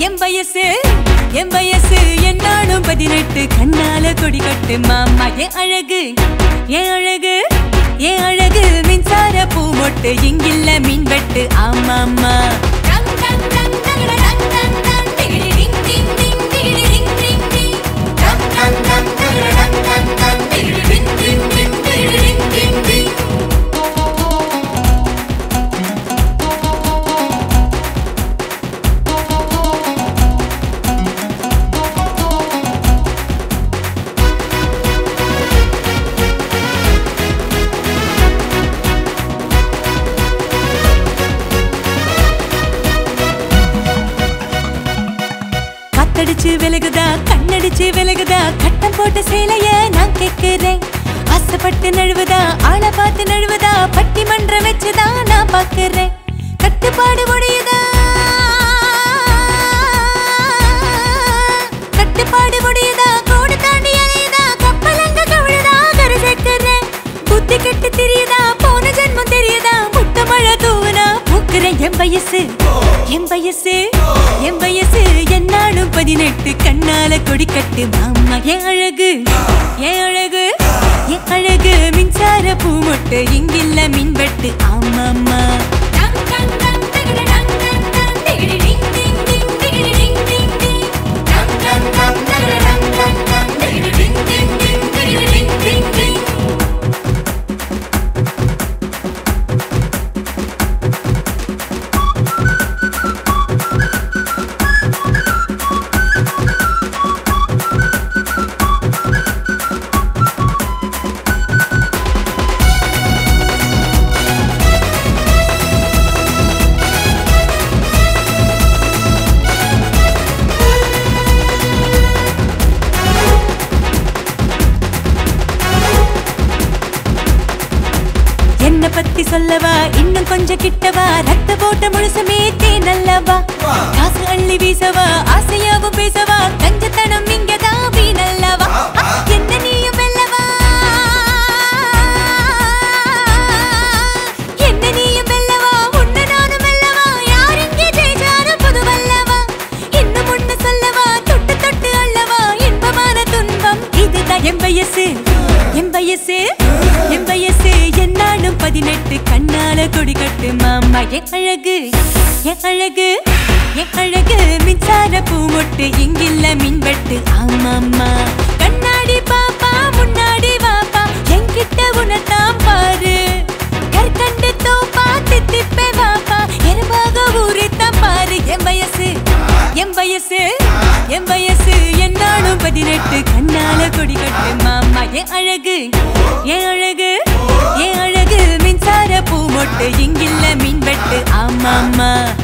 என் வயசு என் வயசு என்னாலும் பதினெட்டு கண்ணால கொடி கட்டு மாமா என் அழகு என் அழகு என் அழகு மின்சார பூ மொட்டு இங்கில்ல மின் வெட்டு ஆமாமா டங் டங் டங் டகட டங் டங் டங் டிகிடி டிங் டிங் டிங் டிகிடி டிங் டிங் டிங் டங் டங் டங் டகட டங் டங் டங் டிகிடி டிங் டிங் டிங் டிகிடி டிங் டிங் டிங் காத்தடிச்சு விலகுதா கண்ணடிச்சு விலகுதா கட்டம் போட்ட சேலைய நான் கேக்குறேன் ஆசைப்பட்டு நழுவுதா ஆளை பார்த்து நழுவுதா பட்டிமன்றம் வச்சுதா நான் பாக்குறேன் கட்டுப்பாடு முடியுதா கட்டுப்பாடு முடியுதா கோடு தாண்டி அலையுதா கப்பலங்க கவிழுதா கரை சேர்க்கிறேன் புத்தி கெட்டு தெரியுதா போன ஜென்மம் தெரியுதா முத்த மழை தூவுனா பூக்குறேன் என் வயசு என் வயசு என் வயசு என்னாலும் பதினெட்டு கண்ணால கொடி கட்டு மாமா என் அழகு என் அழகு என் அழகு மின்சார பூ மொட்டு இங்கில்ல மின்வெட்டு ஆமாமா டங் டங் டங் டகிட டங் டங் டங் டிகிடி டிங் டிங் டிங் டிகிடி டிங் டிங் டிங் டங் டங் டங் டகிட டங் டங் டங் டிகிடி டிங் டிங் டிங் டிகிடி டிங் டிங் டிங் என்ன பத்தி சொல்லவா இன்னும் கொஞ்சம் கிட்டவா ரத்த போட்ட முழுசுமே தேனல்லவா காசு அள்ளி வீசவா ஆசையாவும் பேசவா கஞ்சத்தனம் இங்கதான் வீணல்லவா என்ன நீயும் வெல்லவா என்ன நீயும் வெல்லவா உன்னை நானும் வெல்லவா யார் இங்கே ஜெயிச்சாரும் புதுவல்லவா இன்னும் ஒண்ணு சொல்லவா தொட்டு தொட்டு அள்ளவா இன்பமான துன்பம் இதுதான் என் வயசு என் வயசு என் வயசு என்னாலும் பதினெட்டு கண்ணால கொடி கட்டு மாமா என் அழகு என் அழகு என் அழகு மின்சார பூ மொட்டு இங்கில்ல மின்வெட்டு ஆமாமா கண்ணாடி பாப்பா முன்னாடி வாப்பா என்கிட்ட உனத்தான் பாரு கற்கண்டு தோப்பா தித்திப்பே வாப்பா எருமாக ஊறித்தான் பாரு என் வயசு என் வயசு என் வயசு என்னாலும் பதினெட்டு கண்ணால கொடி கட்டு மாமா என் அழகு என் அழகு என் அழகு மின்சார பூ மொட்டு இங்கில்ல மின்வெட்டு ஆமாமா